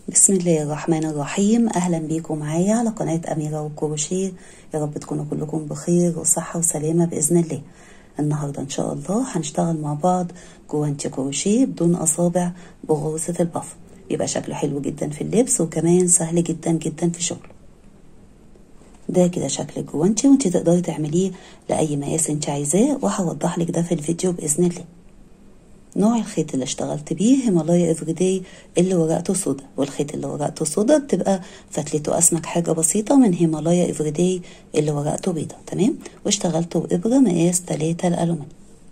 بسم الله الرحمن الرحيم أهلا بيكم معايا على قناة أميرة وكروشيه يا رب تكونوا كلكم بخير وصحة وسلامة بإذن الله النهاردة إن شاء الله هنشتغل مع بعض جوانتي كروشيه بدون أصابع بغرزة البف بيبقى شكله حلو جدا في اللبس وكمان سهل جدا جدا في شغله ده كده شكل الجوانتي وانت تقدري تعمليه لأي مقاس انت عايزاه وهوضح لك ده في الفيديو بإذن الله نوع الخيط اللي اشتغلت بيه هيمالايا افريداي اللي ورقته سودا والخيط اللي ورقته سودا بتبقى فتلته اسمك حاجة بسيطة من هيمالايا افريداي اللي ورقته بيضة تمام واشتغلته بإبرة مقاس تلاتة الألومنيوم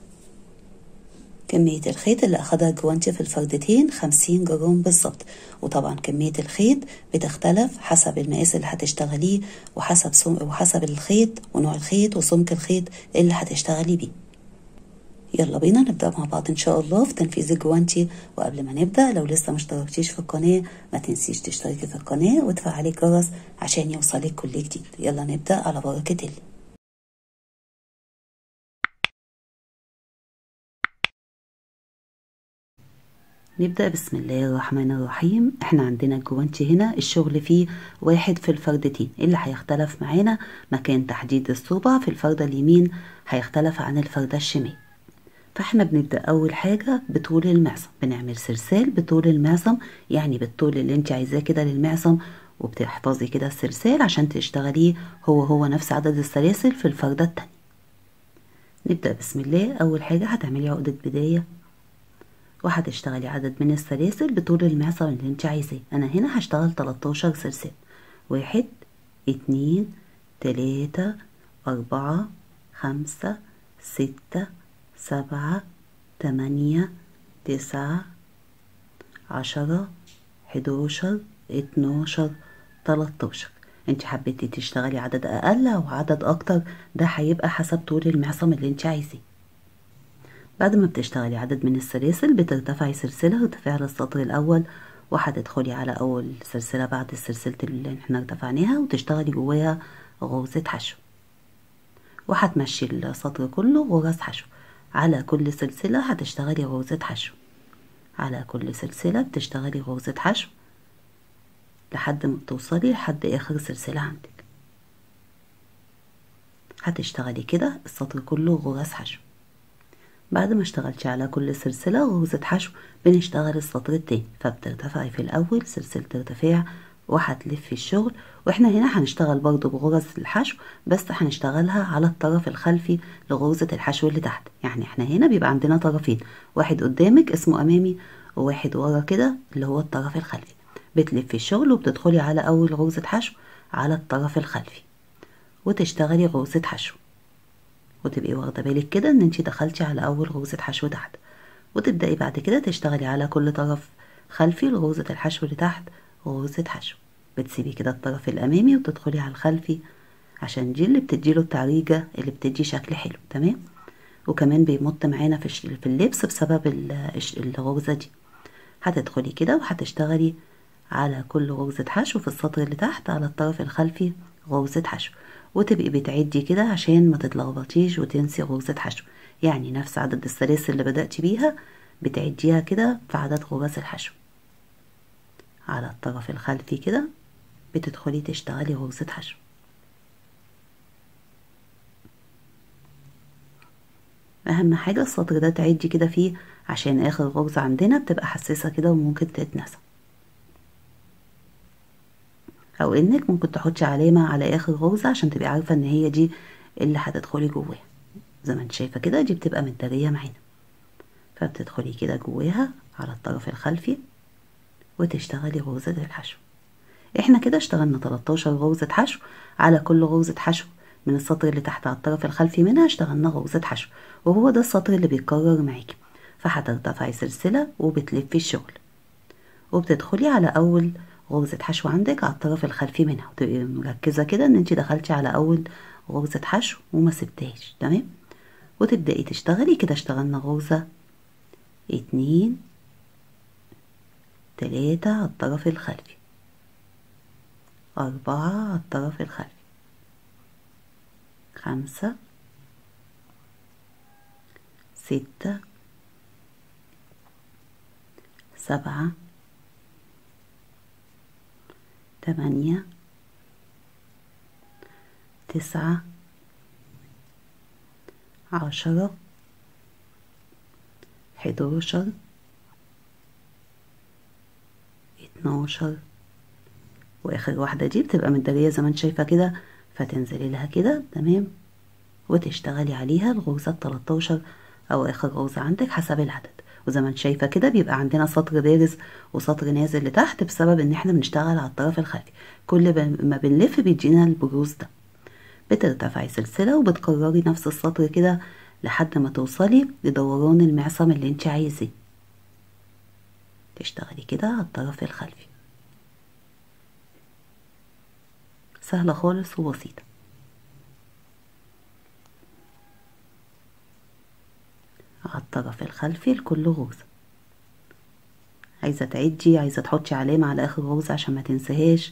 كمية الخيط اللي أخدها جوانتي في الفردتين خمسين جرام بالظبط وطبعا كمية الخيط بتختلف حسب المقاس اللي هتشتغليه وحسب سم... وحسب الخيط ونوع الخيط وسمك الخيط اللي هتشتغلي بيه يلا بينا نبدأ مع بعض إن شاء الله في تنفيذ الجوانتي وقبل ما نبدأ لو لسه مشتركتيش في القناة ما تنسيش تشتركي في القناة وتفعلي الجرس عشان يوصلك كل جديد يلا نبدأ على بركة الله نبدأ بسم الله الرحمن الرحيم احنا عندنا الجوانتي هنا الشغل فيه واحد في الفردتين اللي هيختلف معانا مكان تحديد الصوبع في الفردة اليمين هيختلف عن الفردة الشمال فاحنا بنبدأ أول حاجة بطول المعصم بنعمل سلسال بطول المعصم يعني بالطول اللي انت عايزاه كده للمعصم وبتحفظي كده السلسال عشان تشتغليه هو هو نفس عدد السلاسل في الفردة التانية نبدأ بسم الله أول حاجة هتعملي عقدة بداية وهتشتغلي عدد من السلاسل بطول المعصم اللي انت عايزاه انا هنا هشتغل 13 سلسلة واحد اتنين تلاتة اربعة خمسة ستة سبعة تمانية تسعة عشرة حداشر اتناشر تلاتاشر انت حبيتي تشتغلي عدد اقل او عدد اكتر ده هيبقى حسب طول المعصم اللي انت عايزاه بعد ما بتشتغلي عدد من السلاسل بترتفعي سلسلة ارتفاع للسطر الأول وهتدخلي على أول سلسلة بعد السلسلة اللي احنا ارتفعناها وتشتغلي جواها غرزة حشو وهتمشي السطر كله غرز حشو على كل سلسلة هتشتغلي غرزة حشو على كل سلسلة بتشتغلي غرزة حشو لحد ما بتوصلي لحد آخر سلسلة عندك هتشتغلي كده السطر كله غرز حشو بعد ما اشتغلتي على كل سلسلة غرزة حشو بنشتغل السطر التاني فبترتفعي في الأول سلسلة ارتفاع وهتلفي الشغل واحنا هنا هنشتغل برضو بغرز الحشو بس هنشتغلها على الطرف الخلفي لغرزة الحشو اللي تحت يعني احنا هنا بيبقى عندنا طرفين واحد قدامك اسمه أمامي وواحد ورا كده اللي هو الطرف الخلفي بتلفي الشغل وبتدخلي على أول غرزة حشو على الطرف الخلفي وتشتغلي غرزة حشو وتبقي واخده بالك كده ان انت دخلتي على اول غرزه حشو تحت وتبداي بعد كده تشتغلي على كل طرف خلفي لغرزه الحشو اللي تحت غرزه حشو بتسيبي كده الطرف الامامي وتدخلي على الخلفي عشان دي اللي بتديله التعريجه اللي بتدي شكل حلو تمام وكمان بيمط معانا في في اللبس بسبب الغرزه دي هتدخلي كده وهتشتغلي على كل غرزه حشو في السطر اللي تحت على الطرف الخلفي غرزه حشو وتبقي بتعدي كده عشان ما تتلخبطيش وتنسي غرزة حشو يعني نفس عدد السلاسل اللي بدأتي بيها بتعديها كده في عدد غرز الحشو على الطرف الخلفي كده بتدخلي تشتغلي غرزة حشو أهم حاجة السطر ده تعدي كده فيه عشان آخر غرزة عندنا بتبقى حساسة كده وممكن تتنسى او انك ممكن تحطي علامة على اخر غرزة عشان تبقي عارفة ان هي دي اللي هتدخلي جواها زي ما انت شايفة كده دي بتبقى متدارية معانا فبتدخلي كده جواها على الطرف الخلفي وتشتغلي غرزة الحشو احنا كده اشتغلنا 13 غرزة حشو على كل غرزة حشو من السطر اللي تحت على الطرف الخلفي منها اشتغلنا غرزة حشو وهو ده السطر اللي بيتكرر معاكي فهترتفعي سلسلة وبتلفي الشغل وبتدخلي على اول غرزة حشو عندك على الطرف الخلفي منها وتبقي مركزة كده ان انت دخلتي على اول غرزة حشو وما سبتهاش تمام وتبدأي تشتغلي كده اشتغلنا غرزة اتنين تلاتة على الطرف الخلفي أربعة على الطرف الخلفي خمسة ستة سبعة تمانية تسعة عشرة حداشر اتناشر واخر واحدة دي بتبقى متدارية زي ما انت شايفة كده فتنزلي لها كده تمام وتشتغلي عليها الغرزة التلاتاشر او اخر غرزة عندك حسب العدد وزي ما انت شايفة كده بيبقى عندنا سطر بارز وسطر نازل لتحت بسبب ان احنا بنشتغل على الطرف الخلفي كل ما بنلف بيدينا البروز ده بترتفعي سلسلة وبتكرري نفس السطر كده لحد ما توصلي لدوران المعصم اللي انت عايزاه تشتغلي كده على الطرف الخلفي سهلة خالص وبسيطة على الطرف الخلفي لكل غرزة عايزة تعدي عايزة تحطي علامة على آخر غرزة عشان ما تنساهاش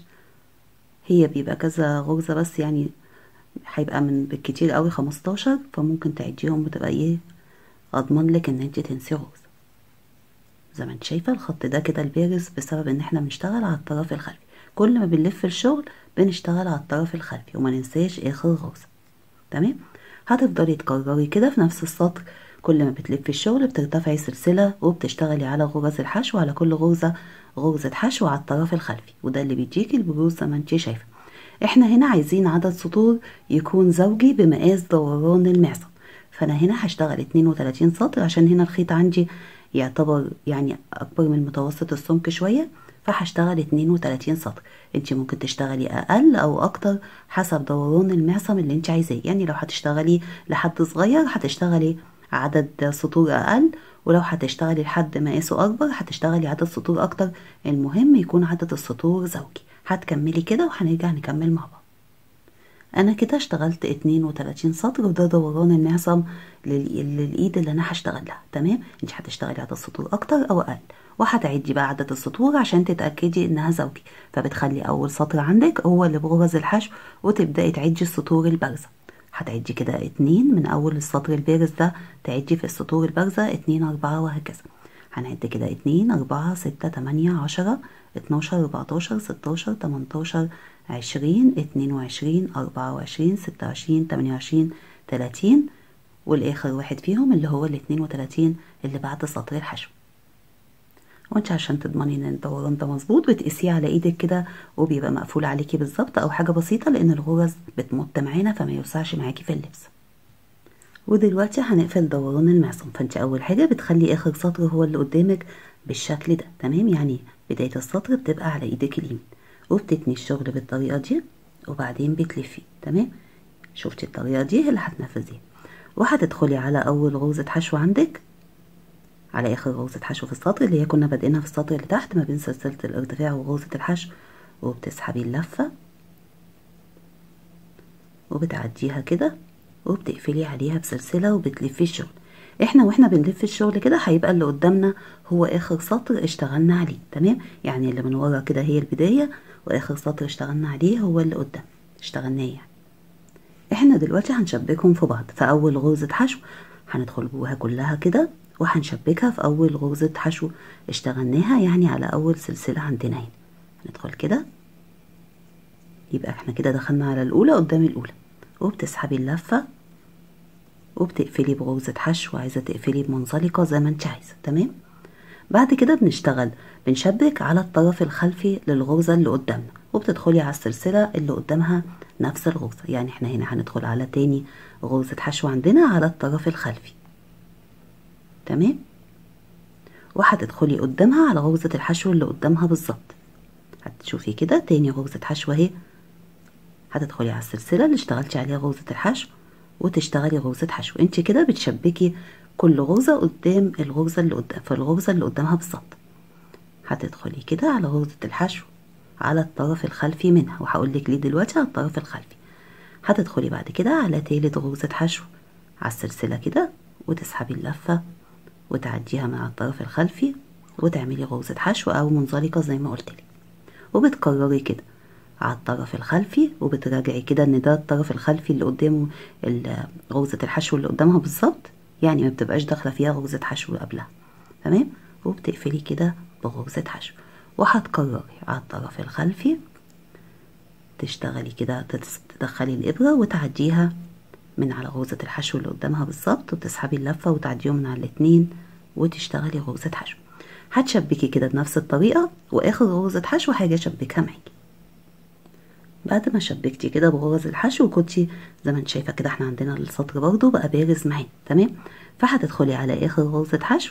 هي بيبقى كذا غرزة بس يعني هيبقى من بالكتير قوي خمستاشر فممكن تعديهم وتبقى ايه اضمن لك ان انت تنسي غرزة زي ما انت شايفة الخط ده كده البارز بسبب ان احنا بنشتغل على الطرف الخلفي كل ما بنلف الشغل بنشتغل على الطرف الخلفي وما ننساش اخر غرزة تمام هتفضلي تكرري كده في نفس السطر كل ما بتلفي الشغل بترتفعي سلسلة وبتشتغلي على غرز الحشو على كل غرزة غرزة حشو على الطرف الخلفي وده اللي بيديكي البروز زي ما انت شايفة احنا هنا عايزين عدد سطور يكون زوجي بمقاس دوران المعصم فانا هنا هشتغل 32 سطر عشان هنا الخيط عندي يعتبر يعني اكبر من متوسط السمك شوية فهشتغل 32 سطر انت ممكن تشتغلي اقل او اكتر حسب دوران المعصم اللي انت عايزاه يعني لو هتشتغلي لحد صغير هتشتغلي عدد سطور اقل ولو هتشتغلي لحد مقاسه اكبر هتشتغلي عدد سطور اكتر المهم يكون عدد السطور زوجي هتكملي كده وهنرجع نكمل مع بعض انا كده اشتغلت 32 سطر وده دوران المعصم للايد اللي انا هشتغل لها تمام انت هتشتغلي عدد سطور اكتر او اقل وهتعدي بقى عدد السطور عشان تتاكدي انها زوجي فبتخلي اول سطر عندك هو اللي بغرز الحشو وتبداي تعدي السطور البارزه هتعدي كده اتنين من اول السطر البارز ده تعدي في السطور البارزه اتنين اربعة وهكذا هنعد كده اتنين اربعة ستة تمانية عشرة اتناشر اربعتاشر ستاشر تمنتاشر عشرين اتنين وعشرين اربعة وعشرين ستة وعشرين تمانية وعشرين تلاتين والاخر واحد فيهم اللي هو الاتنين وتلاتين اللي بعد سطر الحشو وانت عشان تضمني ان الدوران ده مظبوط بتقيسيه على ايدك كده وبيبقى مقفول عليكي بالظبط او حاجه بسيطه لان الغرز بتمط معانا فما يوسعش معاكي في اللبس ودلوقتي هنقفل دوران المعصم فانت اول حاجه بتخلي اخر سطر هو اللي قدامك بالشكل ده تمام يعني بدايه السطر بتبقى على ايدك اليمين وبتتني الشغل بالطريقه دي وبعدين بتلفي تمام شفتي الطريقه دي اللي هتنفذيها وهتدخلي على اول غرزه حشو عندك على اخر غرزة حشو في السطر اللي هي كنا بادئينها في السطر اللي تحت ما بين سلسلة الارتفاع وغرزة الحشو وبتسحبي اللفة وبتعديها كده وبتقفلي عليها بسلسلة وبتلفي الشغل احنا واحنا بنلف الشغل كده هيبقى اللي قدامنا هو اخر سطر اشتغلنا عليه تمام يعني اللي من ورا كده هي البداية واخر سطر اشتغلنا عليه هو اللي قدام اشتغلناه يعني احنا دلوقتي هنشبكهم في بعض في اول غرزة حشو هندخل جواها كلها كده وهنشبكها في اول غرزة حشو اشتغلناها يعني على اول سلسلة عندنا هنا ندخل كده يبقى احنا كده دخلنا على الاولى قدام الاولى وبتسحبي اللفة وبتقفلي بغرزة حشو عايزة تقفلي بمنزلقة زي ما انت عايزة تمام بعد كده بنشتغل بنشبك على الطرف الخلفي للغرزة اللي قدامنا وبتدخلي على السلسلة اللي قدامها نفس الغرزة يعني احنا هنا هندخل على تاني غرزة حشو عندنا على الطرف الخلفي تمام وهتدخلي قدامها على غرزة الحشو اللي قدامها بالظبط هتشوفي كده تاني غرزة حشو اهي هتدخلي على السلسلة اللي اشتغلتي عليها غرزة الحشو وتشتغلي غرزة حشو انت كده بتشبكي كل غرزة قدام الغرزة اللي قدام في الغرزة اللي قدامها بالظبط هتدخلي كده على غرزة الحشو على الطرف الخلفي منها وهقولك ليه دلوقتي على الطرف الخلفي هتدخلي بعد كده على تالت غرزة حشو على السلسلة كده وتسحبي اللفة وتعديها من على الطرف الخلفي وتعملي غرزة حشو أو منزلقة زي ما قلتلك وبتكرري كده على الطرف الخلفي وبتراجعي كده ان ده الطرف الخلفي اللي قدامه غرزة الحشو اللي قدامها بالظبط يعني ما بتبقاش داخلة فيها غرزة حشو قبلها تمام وبتقفلي كده بغرزة حشو وهتكرري على الطرف الخلفي تشتغلي كده تدخلي الإبرة وتعديها من على غرزة الحشو اللي قدامها بالظبط وتسحبي اللفة وتعديهم من على الاتنين وتشتغلي غرزة حشو هتشبكي كده بنفس الطريقة وآخر غرزة حشو هاجي أشبكها معاكي بعد ما شبكتي كده بغرز الحشو كنتي زي ما انت شايفة كده احنا عندنا السطر برضو بقى بارز معانا تمام فهتدخلي على آخر غرزة حشو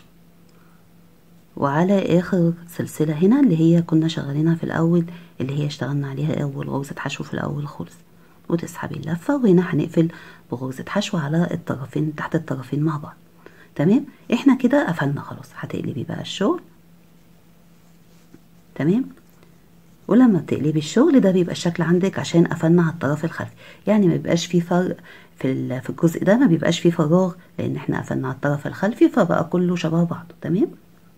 وعلى آخر سلسلة هنا اللي هي كنا شغالينها في الأول اللي هي اشتغلنا عليها أول غرزة حشو في الأول خالص وتسحبي اللفة وهنا هنقفل بغرزة حشو على الطرفين تحت الطرفين مع بعض تمام احنا كده قفلنا خلاص هتقلبي بقى الشغل تمام ولما بتقلبي الشغل ده بيبقى الشكل عندك عشان قفلنا على الطرف الخلفي يعني ما بيبقاش فيه فرق في في الجزء ده ما بيبقاش فيه فراغ لان احنا قفلنا على الطرف الخلفي فبقى كله شبه بعضه تمام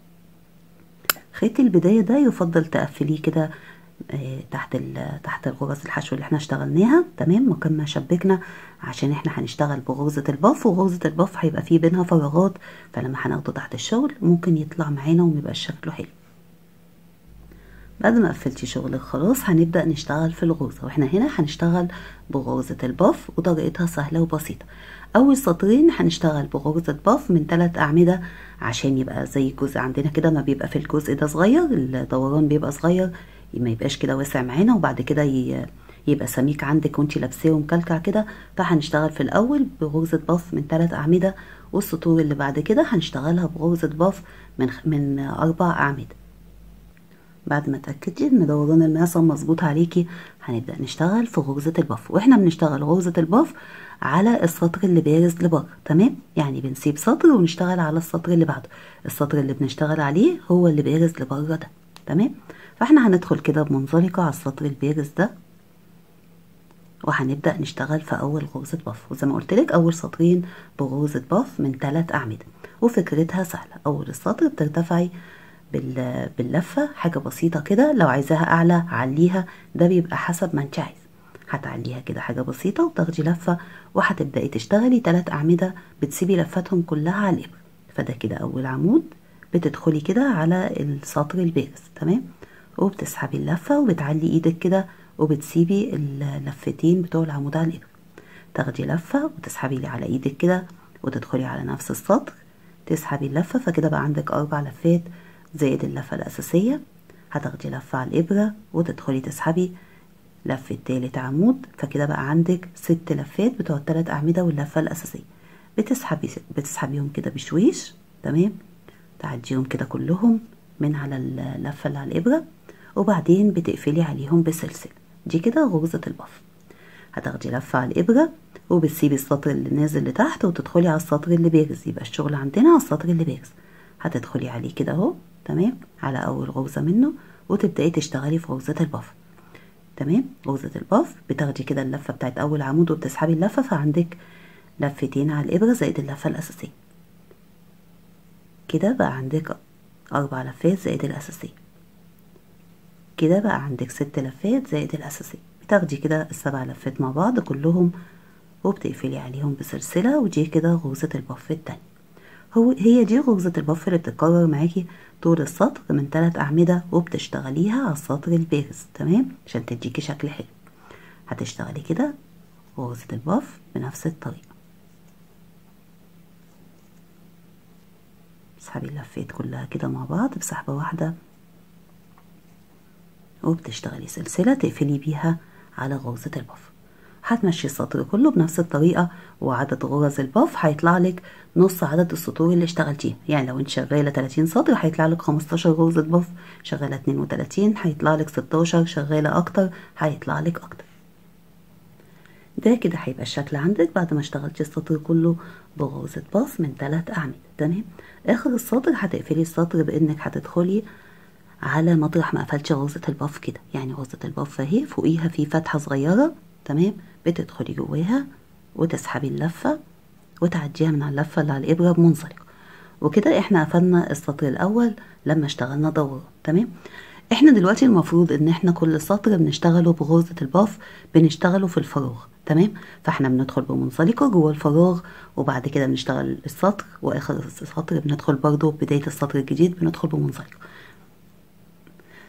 خيط البدايه ده يفضل تقفليه كده آه تحت تحت الغرز الحشو اللي احنا اشتغلناها تمام مكان ما شبكنا عشان احنا هنشتغل بغرزة الباف وغرزة الباف هيبقى فيه بينها فراغات فلما هناخده تحت الشغل ممكن يطلع معانا وميبقاش شكله حلو بعد ما قفلتي شغلك خلاص هنبدأ نشتغل في الغرزة واحنا هنا هنشتغل بغرزة الباف وطريقتها سهلة وبسيطة أول سطرين هنشتغل بغرزة باف من ثلاث أعمدة عشان يبقى زي الجزء عندنا كده ما بيبقى في الجزء ده صغير الدوران بيبقى صغير ما يبقاش كده واسع معانا وبعد كده يبقى سميك عندك وانتي لابساه ومكلكع كده فهنشتغل في الأول بغرزة باف من ثلاث أعمدة والسطور اللي بعد كده هنشتغلها بغرزة باف من من أربع أعمدة بعد ما تأكدي ان دوران المعصم مظبوط عليكي هنبدأ نشتغل في غرزة الباف واحنا بنشتغل غرزة الباف على السطر اللي بارز لبره تمام يعني بنسيب سطر ونشتغل على السطر اللي بعده السطر اللي بنشتغل عليه هو اللي بارز لبره ده تمام فاحنا هندخل كده بمنزلقة على السطر البارز ده وهنبدأ نشتغل في أول غرزة باف وزي ما قلت لك أول سطرين بغرزة باف من ثلاث أعمدة وفكرتها سهلة أول السطر بترتفعي باللفة حاجة بسيطة كده لو عايزاها أعلى عليها ده بيبقى حسب ما انت عايز هتعليها كده حاجة بسيطة وتاخدي لفة وهتبدأي تشتغلي تلات أعمدة بتسيبي لفاتهم كلها على الإبرة فده كده أول عمود بتدخلي كده على السطر البارز تمام وبتسحبي اللفة وبتعلي ايدك كده وبتسيبي اللفتين بتوع العمود على الإبرة تاخدي لفة وتسحبي لي على ايدك كده وتدخلي على نفس السطر تسحبي اللفة فكده بقى عندك أربع لفات زائد اللفة الأساسية هتاخدي لفة على الإبرة وتدخلي تسحبي لفة تالت عمود فكده بقى عندك ست لفات بتوع التلات أعمدة واللفة الأساسية بتسحبي بتسحبيهم كده بشويش تمام تعديهم كده كلهم من على اللفة اللي على الإبرة وبعدين بتقفلي عليهم بسلسلة دي كده غرزة البف هتاخدي لفة على الإبرة وبتسيبي السطر اللي نازل لتحت وتدخلي على السطر اللي بارز يبقى الشغل عندنا على السطر اللي بارز هتدخلي عليه كده اهو تمام على اول غرزة منه وتبدأي تشتغلي في غرزة البف تمام غرزة البف بتاخدي كده اللفة بتاعت اول عمود وبتسحبي اللفة فعندك لفتين على الابرة زائد اللفة الاساسية كده بقى عندك اربع لفات زائد الاساسية كده بقى عندك ست لفات زائد الاساسية بتاخدي كده السبع لفات مع بعض كلهم وبتقفلي عليهم بسلسلة ودي كده غرزة البف التانية هو هي دي غرزة البف اللي بتتكرر معاكي طول السطر من ثلاث أعمدة وبتشتغليها على السطر البارز تمام عشان تديكي شكل حلو هتشتغلي كده غرزة البف بنفس الطريقة تسحبي اللفات كلها كده مع بعض بسحبة واحدة وبتشتغلي سلسلة تقفلي بيها على غرزة البف هتمشي السطر كله بنفس الطريقة وعدد غرز الباف هيطلع لك نص عدد السطور اللي اشتغلتيها يعني لو انت شغالة 30 سطر هيطلع لك 15 غرزة باف شغالة 32 هيطلع لك 16 شغالة اكتر هيطلع لك اكتر ده كده هيبقى الشكل عندك بعد ما اشتغلتي السطر كله بغرزة باف من 3 اعمدة تمام اخر السطر هتقفلي السطر بانك هتدخلي على مطرح ما قفلتي غرزة الباف كده يعني غرزة الباف اهي فوقيها في فتحة صغيرة تمام بتدخلي جواها وتسحبي اللفة وتعديها من على اللفة اللي على الإبرة بمنزلقة وكده احنا قفلنا السطر الأول لما اشتغلنا دورة تمام احنا دلوقتي المفروض ان احنا كل سطر بنشتغله بغرزة الباف بنشتغله في الفراغ تمام فاحنا بندخل بمنزلقة جوه الفراغ وبعد كده بنشتغل السطر واخر السطر بندخل برضو بداية السطر الجديد بندخل بمنزلقة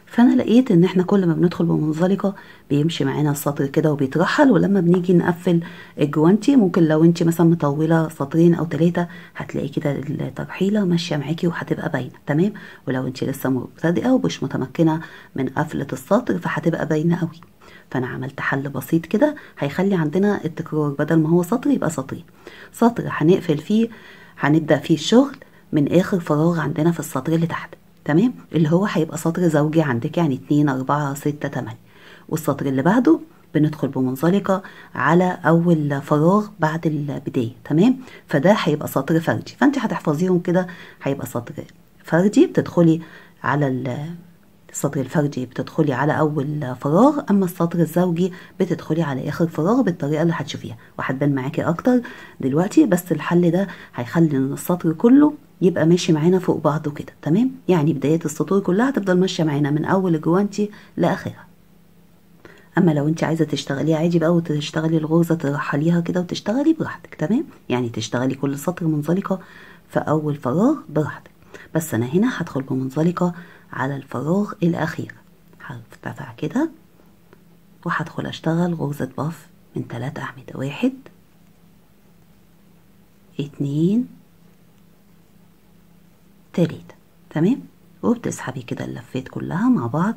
فانا لقيت ان احنا كل ما بندخل بمنزلقه بيمشي معانا السطر كده وبيترحل ولما بنيجي نقفل الجوانتي ممكن لو انت مثلا مطوله سطرين او ثلاثه هتلاقي كده الترحيله ماشيه معاكي وهتبقى باينه تمام ولو انت لسه مبتدئه ومش متمكنه من قفله السطر فهتبقى باينه قوي فانا عملت حل بسيط كده هيخلي عندنا التكرار بدل ما هو سطر يبقى سطرين سطر هنقفل فيه هنبدا فيه الشغل من اخر فراغ عندنا في السطر اللي تحت تمام اللي هو هيبقى سطر زوجي عندك يعني اتنين اربعة ستة تمانية والسطر اللي بعده بندخل بمنزلقة على أول فراغ بعد البداية تمام فده هيبقى سطر فردي فأنت هتحفظيهم كده هيبقى سطر فردي بتدخلي على السطر الفردي بتدخلي على أول فراغ أما السطر الزوجي بتدخلي على آخر فراغ بالطريقة اللي هتشوفيها وهتبان معاكي أكتر دلوقتي بس الحل ده هيخلي إن السطر كله يبقى ماشي معانا فوق بعضه كده تمام يعني بداية السطور كلها هتفضل ماشية معانا من أول الجوانتي لآخرها اما لو انت عايزه تشتغليها عادي بقى وتشتغلي الغرزه ترحليها كده وتشتغلي براحتك تمام يعني تشتغلي كل سطر منزلقه في اول فراغ براحتك بس انا هنا هدخل بمنزلقه على الفراغ الاخير هرتفع كده وهدخل اشتغل غرزه باف من ثلاثة اعمده واحد اتنين تلاتة تمام وبتسحبي كده اللفات كلها مع بعض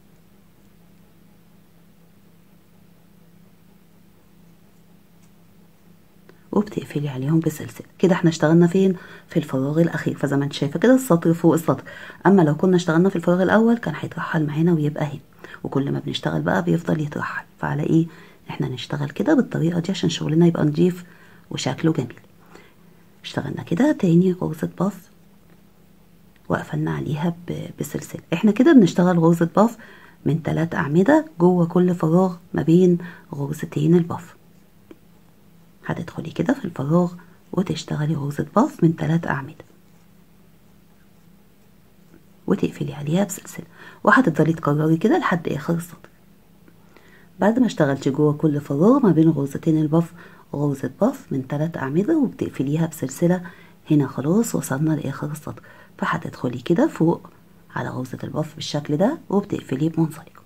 وبتقفلي عليهم بسلسله كده احنا اشتغلنا فين في الفراغ الاخير فزي ما انت شايفه كده السطر فوق السطر اما لو كنا اشتغلنا في الفراغ الاول كان هيترحل معانا ويبقى هنا وكل ما بنشتغل بقى بيفضل يترحل فعلى ايه احنا نشتغل كده بالطريقه دي عشان شغلنا يبقى نضيف وشكله جميل اشتغلنا كده تاني غرزه باف وقفلنا عليها بسلسله احنا كده بنشتغل غرزه باف من ثلاث اعمده جوه كل فراغ ما بين غرزتين الباف هتدخلي كده في الفراغ وتشتغلي غرزة باف من ثلاث أعمدة وتقفلي عليها بسلسلة وهتفضلي تكرري كده لحد آخر السطر بعد ما اشتغلتي جوه كل فراغ ما بين غرزتين الباف غرزة باف من ثلاث أعمدة وبتقفليها بسلسلة هنا خلاص وصلنا لآخر السطر فهتدخلي كده فوق على غرزة الباف بالشكل ده وبتقفليه بمنزلقة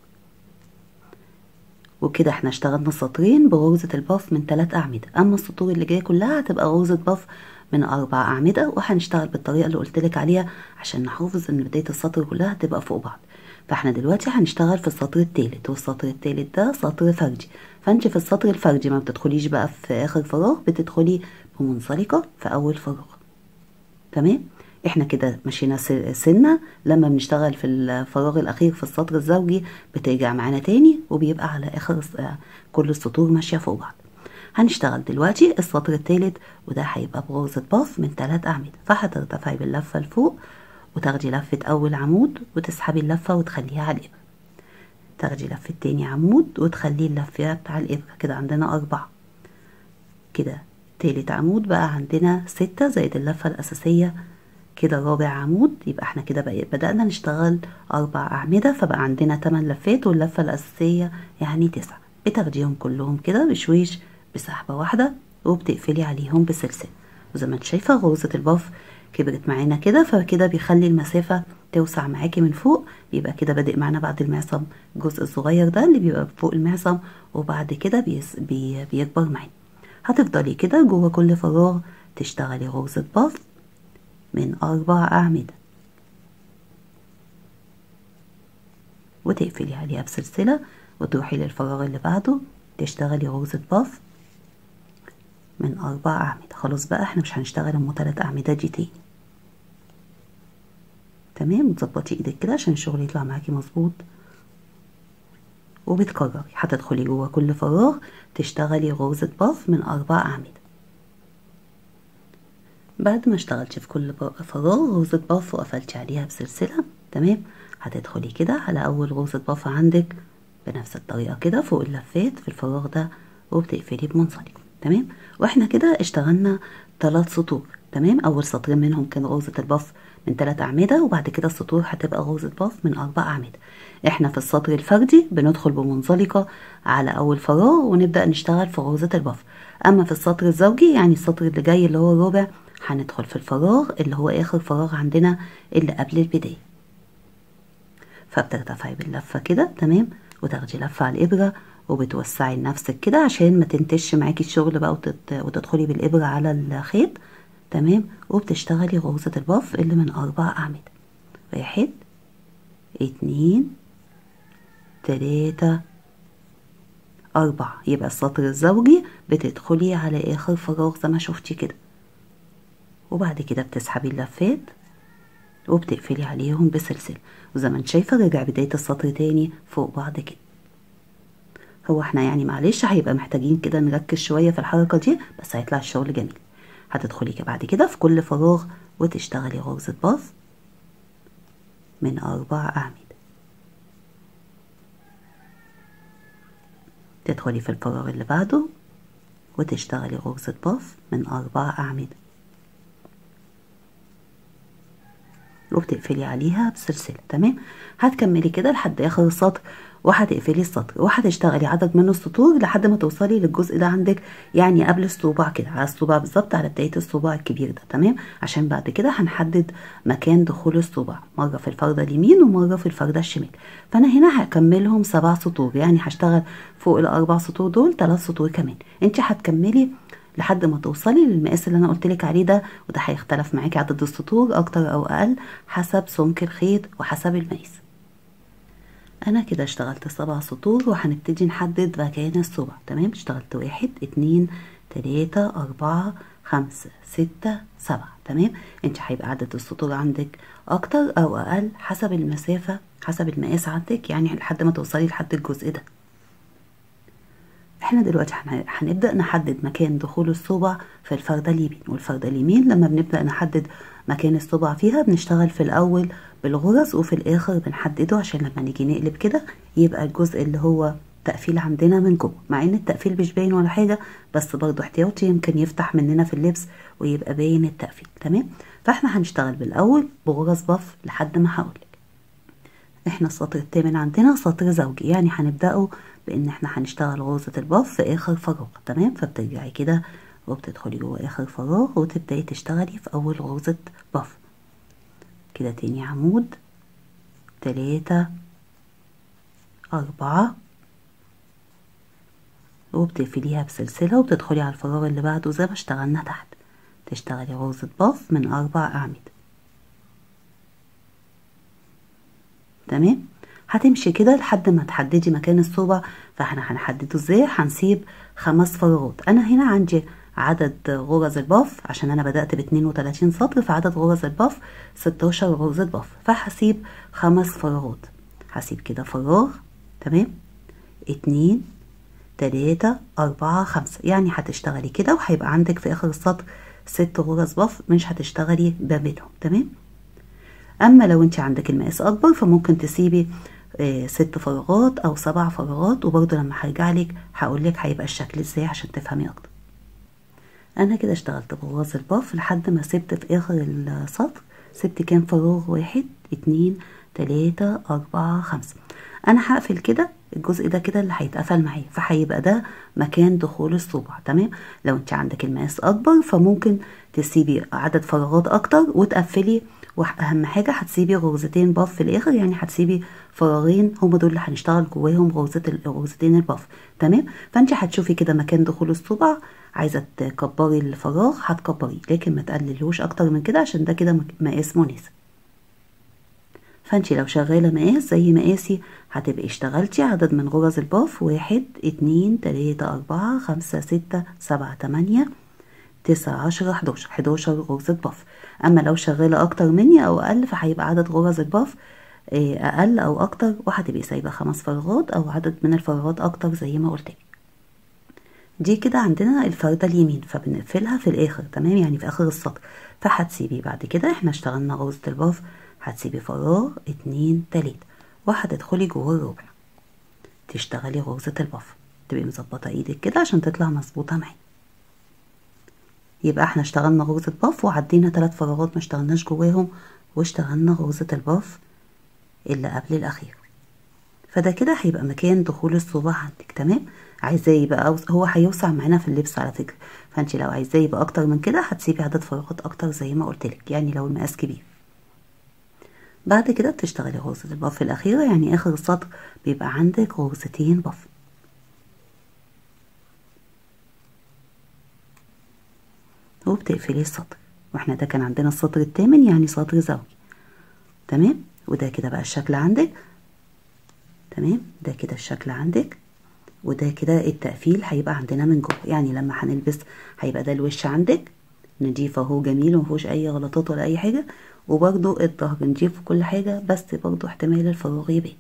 وكده احنا اشتغلنا سطرين بغرزة الباف من ثلاث أعمدة أما السطور اللي جاية كلها هتبقى غرزة باف من أربع أعمدة وهنشتغل بالطريقة اللي قلتلك عليها عشان نحافظ إن بداية السطر كلها هتبقى فوق بعض فاحنا دلوقتي هنشتغل في السطر التالت والسطر التالت ده سطر فردي فانت في السطر الفردي ما بتدخليش بقى في آخر فراغ بتدخلي بمنزلقة في أول فراغ تمام احنا كده مشينا سنة لما بنشتغل في الفراغ الاخير في السطر الزوجي بترجع معانا تاني وبيبقى على اخر كل السطور ماشية فوق بعض هنشتغل دلوقتي السطر التالت وده هيبقى بغرزة باف من ثلاث أعمدة فهترتفعي باللفة لفوق وتاخدي لفة أول عمود وتسحبي اللفة وتخليها على الإبرة تاخدي لفة تاني عمود وتخليه اللفة بتاع الإبرة كده عندنا أربعة كده تالت عمود بقى عندنا ستة زائد اللفة الأساسية كده رابع عمود يبقى احنا كده بقى بدأنا نشتغل أربع أعمدة فبقى عندنا تمن لفات واللفة الأساسية يعني تسعة بتاخديهم كلهم كده بشويش بسحبة واحدة وبتقفلي عليهم بسلسلة وزي ما انت شايفة غرزة الباف كبرت معانا كده فكده بيخلي المسافة توسع معاكي من فوق بيبقى كده بادئ معانا بعد المعصم الجزء الصغير ده اللي بيبقى فوق المعصم وبعد كده بيس بي بيكبر معانا هتفضلي كده جوه كل فراغ تشتغلي غرزة باف من أربع أعمدة وتقفلي عليها بسلسلة وتروحي للفراغ اللي بعده تشتغلي غرزة باف من أربع أعمدة خلاص بقى احنا مش هنشتغل أم تلات أعمدة دي تاني تمام وتظبطي ايدك كده عشان الشغل يطلع معاكي مظبوط وبتكرري هتدخلي جوه كل فراغ تشتغلي غرزة باف من أربع أعمدة بعد ما اشتغلتي في كل فراغ غرزة باف وقفلتي عليها بسلسلة تمام هتدخلي كده على أول غرزة باف عندك بنفس الطريقة كده فوق اللفات في الفراغ ده وبتقفلي بمنزلق تمام واحنا كده اشتغلنا ثلاث سطور تمام أول سطرين منهم كان غرزة الباف من ثلاث أعمدة وبعد كده السطور هتبقى غرزة باف من أربع أعمدة احنا في السطر الفردي بندخل بمنزلقة على أول فراغ ونبدأ نشتغل في غرزة الباف أما في السطر الزوجي يعني السطر اللي جاي اللي هو الرابع هندخل في الفراغ اللي هو آخر فراغ عندنا اللي قبل البداية فبترتفعي باللفة كده تمام وتاخدي لفة على الإبرة وبتوسعي لنفسك كده عشان ما تنتش معاكي الشغل بقى وتت... وتدخلي بالإبرة على الخيط تمام وبتشتغلي غرزة البف اللي من أربع أعمدة واحد اتنين تلاتة أربعة يبقى السطر الزوجي بتدخلي على آخر فراغ زي ما شفتي كده وبعد كده بتسحبي اللفات وبتقفلي عليهم بسلسلة وزي ما انت شايفة رجع بداية السطر تاني فوق بعض كده هو احنا يعني معلش هيبقى محتاجين كده نركز شوية في الحركة دي بس هيطلع الشغل جميل هتدخلي بعد كده في كل فراغ وتشتغلي غرزة باف من أربع أعمدة تدخلي في الفراغ اللي بعده وتشتغلي غرزة باف من أربع أعمدة وبتقفلي عليها بسلسلة تمام هتكملي كده لحد آخر السطر وهتقفلي السطر وهتشتغلي عدد من السطور لحد ما توصلي للجزء ده عندك يعني قبل الصباع كده على الصباع بالظبط على بداية الصباع الكبير ده تمام عشان بعد كده هنحدد مكان دخول الصباع مرة في الفردة اليمين ومرة في الفردة الشمال فأنا هنا هكملهم سبع سطور يعني هشتغل فوق الأربع سطور دول ثلاث سطور كمان انت هتكملي لحد ما توصلي للمقاس اللي انا قلت لك عليه ده وده هيختلف معاكي عدد السطور اكتر او اقل حسب سمك الخيط وحسب المقاس انا كده اشتغلت سبع سطور وهنبتدي نحدد مكان الصبع تمام اشتغلت واحد اتنين تلاتة اربعة خمسة ستة سبعة تمام انت هيبقى عدد السطور عندك اكتر او اقل حسب المسافة حسب المقاس عندك يعني لحد ما توصلي لحد الجزء ده احنا دلوقتي هنبدأ نحدد مكان دخول الصبع في الفردة اليمين والفردة اليمين لما بنبدأ نحدد مكان الصبع فيها بنشتغل في الأول بالغرز وفي الآخر بنحدده عشان لما نيجي نقلب كده يبقى الجزء اللي هو تقفيل عندنا من جوه مع ان التقفيل مش باين ولا حاجة بس برضه احتياطي يمكن يفتح مننا في اللبس ويبقى باين التقفيل تمام فاحنا هنشتغل بالأول بغرز بف لحد ما هقولك احنا السطر التامن عندنا سطر زوجي يعني هنبدأه بان احنا هنشتغل غرزة البف في اخر فراغ تمام فبترجعي كده وبتدخلي جوه اخر فراغ وتبدأي تشتغلي في اول غرزة بف كده تاني عمود تلاتة أربعة وبتقفليها بسلسلة وبتدخلي على الفراغ اللي بعده زي ما اشتغلنا تحت تشتغلي غرزة بف من أربع أعمدة تمام هتمشي كده لحد ما تحددي مكان الصوبع فاحنا هنحدده ازاي هنسيب خمس فراغات انا هنا عندي عدد غرز الباف عشان انا بدأت ب 32 سطر فعدد غرز الباف 16 غرزة باف فهسيب خمس فراغات هسيب كده فراغ تمام اتنين تلاتة أربعة خمسة يعني هتشتغلي كده وهيبقى عندك في آخر السطر ست غرز باف مش هتشتغلي ما بينهم تمام أما لو انت عندك المقاس أكبر فممكن تسيبي اه ست فراغات أو سبع فراغات وبرضه لما هرجع لك هقول لك هيبقى الشكل ازاي عشان تفهمي أكتر أنا كده اشتغلت بغرز الباف لحد ما سبت في آخر السطر سبت كام فراغ واحد اتنين تلاتة أربعة خمسة أنا هقفل كده الجزء ده كده اللي هيتقفل معايا فهيبقى ده مكان دخول الصبع تمام لو انت عندك المقاس اكبر فممكن تسيبي عدد فراغات اكتر وتقفلي واهم حاجه هتسيبي غرزتين باف في الاخر يعني هتسيبي فراغين هما دول اللي هنشتغل جواهم غرزه غرزتين الباف تمام فانت هتشوفي كده مكان دخول الصبع عايزه تكبري الفراغ هتكبريه لكن ما تقللوش اكتر من كده عشان ده كده مقاس مناسب فانت لو شغاله مقاس زي مقاسي هتبقي اشتغلتي عدد من غرز الباف واحد اتنين تلاتة اربعة خمسة ستة سبعة تمانية تسعة عشرة حداشر حداشر غرزة باف اما لو شغالة اكتر مني او اقل فهيبقى عدد غرز الباف اقل او اكتر وهتبقي سايبة خمس فراغات او عدد من الفراغات اكتر زي ما قلت دي كده عندنا الفردة اليمين فبنقفلها في الاخر تمام يعني في اخر السطر فهتسيبي بعد كده احنا اشتغلنا غرزة الباف هتسيبي فراغ اتنين تلاتة وهتدخلي جوه الربع تشتغلي غرزة البف تبقي مظبطة ايدك كده عشان تطلع مظبوطة معانا يبقى احنا اشتغلنا غرزة بف وعدينا تلات فراغات ما اشتغلناش جواهم واشتغلنا غرزة البف اللي قبل الاخير فده كده هيبقى مكان دخول الصباع عندك تمام عايزاه يبقى هو هيوسع معانا في اللبس على فكرة فانت لو عايزاه يبقى اكتر من كده هتسيبي عدد فراغات اكتر زي ما قلت لك يعني لو المقاس كبير بعد كده بتشتغلي غرزة البف الأخيرة يعني آخر السطر بيبقى عندك غرزتين بف وبتقفلي السطر واحنا ده كان عندنا السطر الثامن يعني سطر زوجي تمام وده كده بقى الشكل عندك تمام ده كده الشكل عندك وده كده التقفيل هيبقى عندنا من جوه يعني لما هنلبس هيبقى ده الوش عندك نضيف اهو جميل ومفيهوش اي غلطات ولا اي حاجه وبرده الظهر نضيف كل حاجه بس برده احتمال الفراغ يبان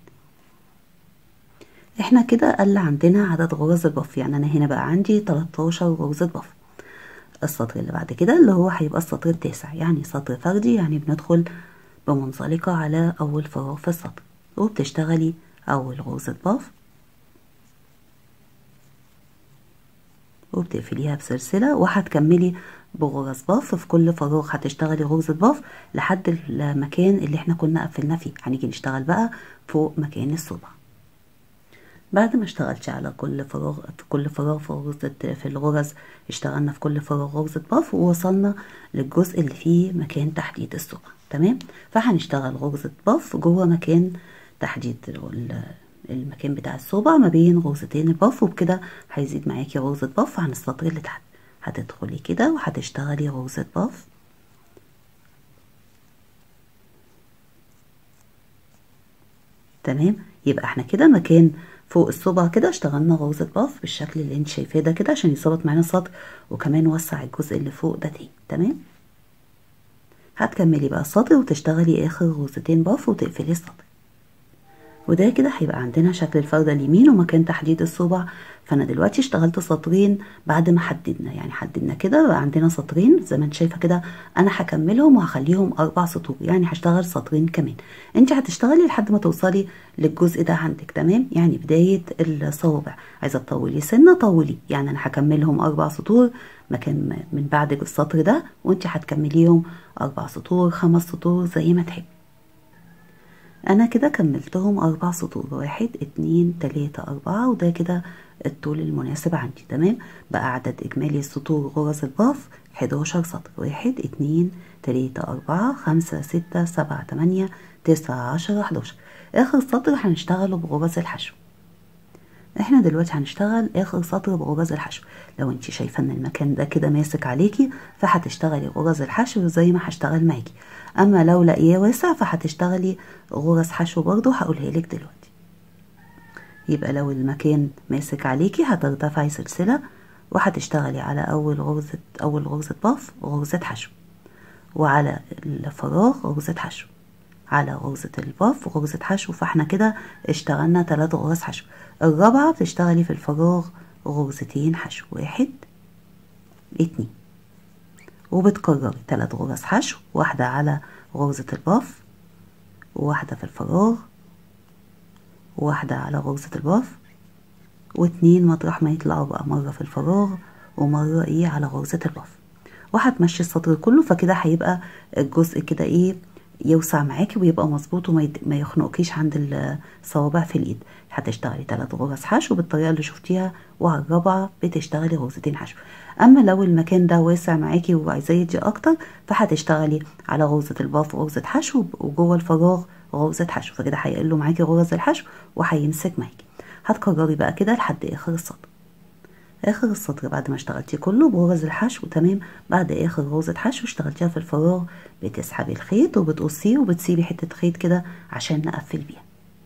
احنا كده قل عندنا عدد غرز البف يعني انا هنا بقى عندي 13 غرزه بف السطر اللي بعد كده اللي هو هيبقى السطر التاسع يعني سطر فردي يعني بندخل بمنزلقة على أول فراغ في السطر وبتشتغلي أول غرزة باف وبتقفليها بسلسلة وهتكملي بغرز باف في كل فراغ هتشتغلي غرزة باف لحد المكان اللي احنا كنا قفلنا فيه هنيجي نشتغل بقى فوق مكان الصبع بعد ما اشتغلت على كل فراغ في كل فراغ في غرزة في الغرز اشتغلنا في كل فراغ غرزة باف ووصلنا للجزء اللي فيه مكان تحديد الصبع تمام فهنشتغل غرزة باف جوه مكان تحديد المكان بتاع الصبع ما بين غرزتين الباف وبكده هيزيد معاكي غرزة باف عن السطر اللي تحت هتدخلي كده وهتشتغلي غرزة باف تمام يبقى احنا كده مكان فوق الصبع كده اشتغلنا غرزة باف بالشكل اللي انت شايفاه ده كده عشان يظبط معانا السطر وكمان وسع الجزء اللي فوق ده تاني تمام هتكملي بقى السطر وتشتغلي اخر غرزتين باف وتقفلي السطر وده كده هيبقى عندنا شكل الفردة اليمين ومكان تحديد الصبع فانا دلوقتي اشتغلت سطرين بعد ما حددنا يعني حددنا كده بقى عندنا سطرين زي ما انت شايفه كده انا هكملهم وهخليهم اربع سطور يعني هشتغل سطرين كمان انت هتشتغلي لحد ما توصلي للجزء ده عندك تمام يعني بدايه الصوابع عايزه تطولي سنه طولي يعني انا هكملهم اربع سطور مكان من بعد السطر ده وانت هتكمليهم اربع سطور خمس سطور زي ما تحبي انا كده كملتهم اربع سطور واحد اتنين تلاتة اربعة وده كده الطول المناسب عندي تمام بقى عدد اجمالي السطور غرز الباف حداشر سطر واحد اتنين تلاتة اربعة خمسة ستة سبعة تمانية تسعة عشرة حداشر اخر سطر هنشتغله بغرز الحشو احنا دلوقتي هنشتغل اخر سطر بغرز الحشو لو انت شايفه ان المكان ده كده ماسك عليكي فهتشتغلي غرز الحشو زي ما هشتغل معاكي اما لو لاقيه واسع فهتشتغلي غرز حشو برضو هقولها لك دلوقتي يبقى لو المكان ماسك عليكي هترتفعي سلسله وهتشتغلي على اول غرزه اول غرزه باف غرزه حشو وعلى الفراغ غرزه حشو على غرزة الباف وغرزة حشو فاحنا كده اشتغلنا تلات غرز حشو الرابعة بتشتغلي في الفراغ غرزتين حشو واحد اتنين وبتكرري تلات غرز حشو واحدة على غرزة الباف وواحدة في الفراغ وواحدة على غرزة الباف واتنين مطرح ما يطلعوا بقى مرة في الفراغ ومرة ايه على غرزة الباف وهتمشي السطر كله فكده هيبقى الجزء كده ايه يوسع معاكي ويبقى مظبوط وما ما يخنقكيش عند الصوابع في الايد هتشتغلي ثلاث غرز حشو بالطريقه اللي شفتيها وعلى الرابعه بتشتغلي غرزتين حشو اما لو المكان ده واسع معاكي وعايزاه يدي اكتر فهتشتغلي على غرزه الباف غرزه حشو وجوه الفراغ غرزه حشو فكده هيقلوا معاكي غرز الحشو وهيمسك معاكي هتكرري بقى كده لحد اخر السطر اخر السطر بعد ما اشتغلتي كله بغرز الحشو تمام بعد اخر غرزة حشو اشتغلتيها في الفراغ بتسحبي الخيط وبتقصيه وبتسيبي حتة خيط كده عشان نقفل بيها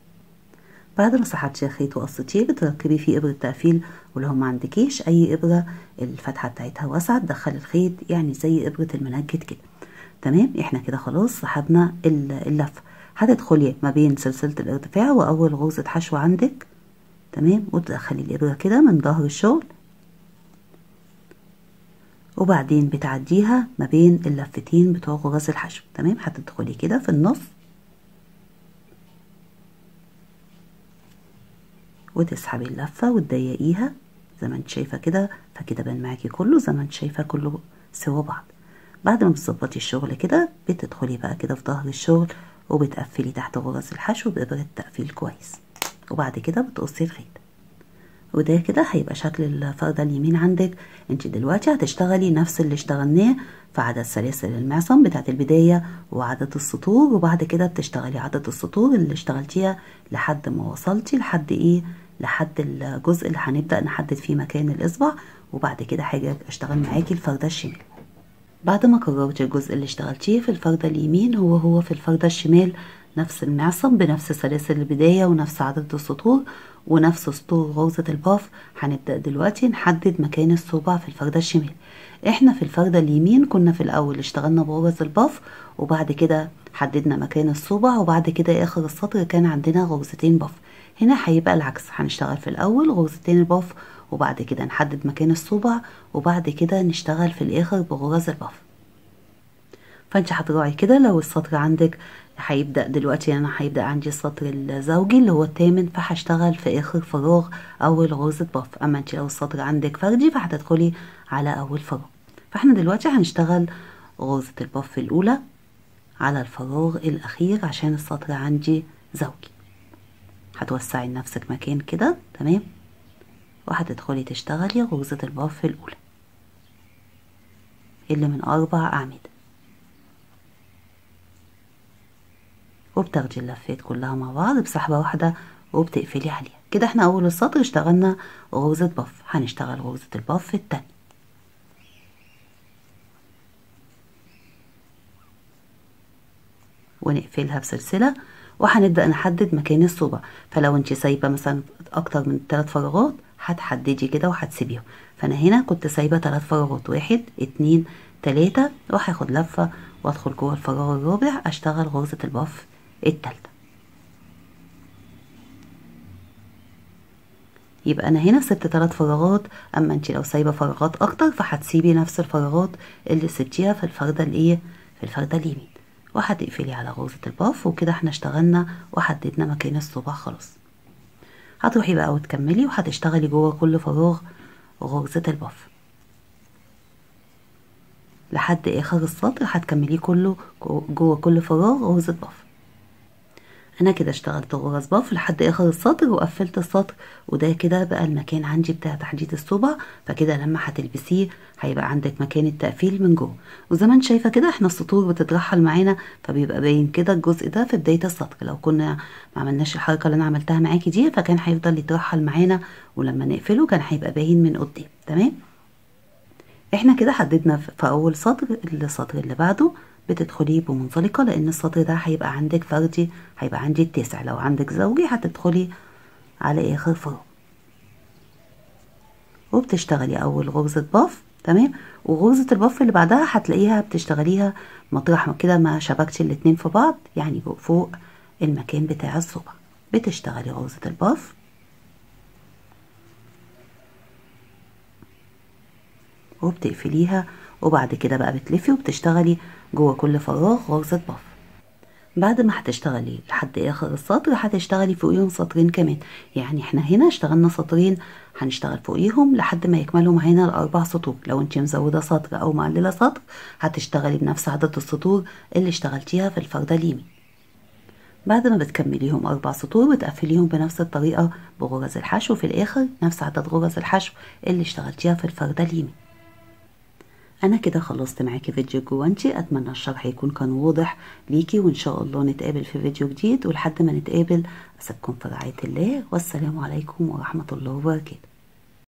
بعد ما سحبتي الخيط وقصتيه بتركبي فيه ابرة تقفيل ولو ما عندكيش اي ابرة الفتحة بتاعتها واسعة تدخلي الخيط يعني زي ابرة المنجد كده تمام احنا كده خلاص سحبنا اللفة هتدخلي ما بين سلسلة الارتفاع واول غرزة حشو عندك تمام وتدخلي الابرة كده من ظهر الشغل وبعدين بتعديها ما بين اللفتين بتوع غرز الحشو تمام هتدخلي كده في النص وتسحبي اللفة وتضيقيها زي ما انت شايفة كده فكده بان معاكي كله زي ما انت شايفة كله سوا بعض بعد ما بتظبطي الشغل كده بتدخلي بقى كده في ظهر الشغل وبتقفلي تحت غرز الحشو بإبرة تقفيل كويس وبعد كده بتقصي الخيط وده كده هيبقى شكل الفردة اليمين عندك انت دلوقتي هتشتغلي نفس اللي اشتغلناه في عدد سلاسل المعصم بتاعت البداية وعدد السطور وبعد كده بتشتغلي عدد السطور اللي اشتغلتيها لحد ما وصلتي لحد ايه لحد الجزء اللي هنبدأ نحدد فيه مكان الإصبع وبعد كده هاجي اشتغل معاكي الفردة الشمال بعد ما كررت الجزء اللي اشتغلتيه في الفردة اليمين هو هو في الفردة الشمال نفس المعصم بنفس سلاسل البداية ونفس عدد السطور ونفس سطور غرزة الباف هنبدأ دلوقتي نحدد مكان الصبع في الفردة الشمال احنا في الفردة اليمين كنا في الأول اشتغلنا بغرز الباف وبعد كده حددنا مكان الصبع وبعد كده آخر السطر كان عندنا غرزتين باف هنا هيبقى العكس هنشتغل في الأول غرزتين الباف وبعد كده نحدد مكان الصبع وبعد كده نشتغل في الآخر بغرز الباف فانت هتراعي كده لو السطر عندك هيبدأ دلوقتي انا هيبدأ عندي السطر الزوجي اللي هو الثامن فهشتغل في اخر فراغ اول غرزة باف اما انت لو السطر عندك فردي فهتدخلي على اول فراغ فاحنا دلوقتي هنشتغل غرزة الباف الاولى على الفراغ الاخير عشان السطر عندي زوجي هتوسعي لنفسك مكان كده تمام وهتدخلي تشتغلي غرزة الباف الاولى اللي من اربع اعمده وبتاخدي اللفات كلها مع بعض بسحبة واحدة وبتقفلي عليها كده احنا اول السطر اشتغلنا غرزة باف هنشتغل غرزة الباف التانية ونقفلها بسلسلة وهنبدأ نحدد مكان الصبع فلو انت سايبة مثلا اكتر من ثلاث فراغات هتحددي كده وهتسيبيهم فانا هنا كنت سايبة ثلاث فراغات واحد اتنين تلاتة وهاخد لفة وادخل جوه الفراغ الرابع اشتغل غرزة الباف التالتة يبقى انا هنا سبت ثلاث فراغات اما انت لو سايبه فراغات اكتر فهتسيبي نفس الفراغات اللي سبتيها في الفردة الايه في الفردة اليمين وهتقفلي على غرزة الباف وكده احنا اشتغلنا وحددنا مكان الصبع خلاص هتروحي بقى وتكملي وهتشتغلي جوه كل فراغ غرزة الباف لحد اخر السطر هتكمليه كله جوه كل فراغ غرزة باف انا كده اشتغلت غرز باف لحد اخر السطر وقفلت السطر وده كده بقى المكان عندي بتاع تحديد الصبع فكده لما هتلبسيه هيبقى عندك مكان التقفيل من جوه وزي ما انت شايفه كده احنا السطور بتترحل معانا فبيبقى باين كده الجزء ده في بدايه السطر لو كنا ما عملناش الحركه اللي انا عملتها معاكي دي فكان هيفضل يترحل معانا ولما نقفله كان هيبقى باين من قدام تمام احنا كده حددنا في اول سطر السطر اللي بعده بتدخلي بمنزلقة لان السطر ده هيبقى عندك فردي هيبقى عندي التاسع لو عندك زوجي هتدخلي على اخر فراغ وبتشتغلي اول غرزة باف تمام وغرزة الباف اللي بعدها هتلاقيها بتشتغليها مطرح كده ما شبكتي الاتنين في بعض يعني فوق المكان بتاع الصبع بتشتغلي غرزة الباف وبتقفليها وبعد كده بقى بتلفي وبتشتغلي جوه كل فراغ غرزة باف بعد ما هتشتغلي لحد اخر السطر هتشتغلي فوقيهم سطرين كمان يعني احنا هنا اشتغلنا سطرين هنشتغل فوقيهم لحد ما يكملوا معانا الاربع سطور لو انت مزوده سطر او مقلله سطر هتشتغلي بنفس عدد السطور اللي اشتغلتيها في الفردة اليمين بعد ما بتكمليهم أربع سطور بتقفليهم بنفس الطريقة بغرز الحشو في الآخر نفس عدد غرز الحشو اللي اشتغلتيها في الفردة اليمين انا كده خلصت معاكي فيديو جوانتي اتمنى الشرح يكون كان واضح ليكي وان شاء الله نتقابل في فيديو جديد ولحد ما نتقابل اسيبكم في رعايه الله والسلام عليكم ورحمه الله وبركاته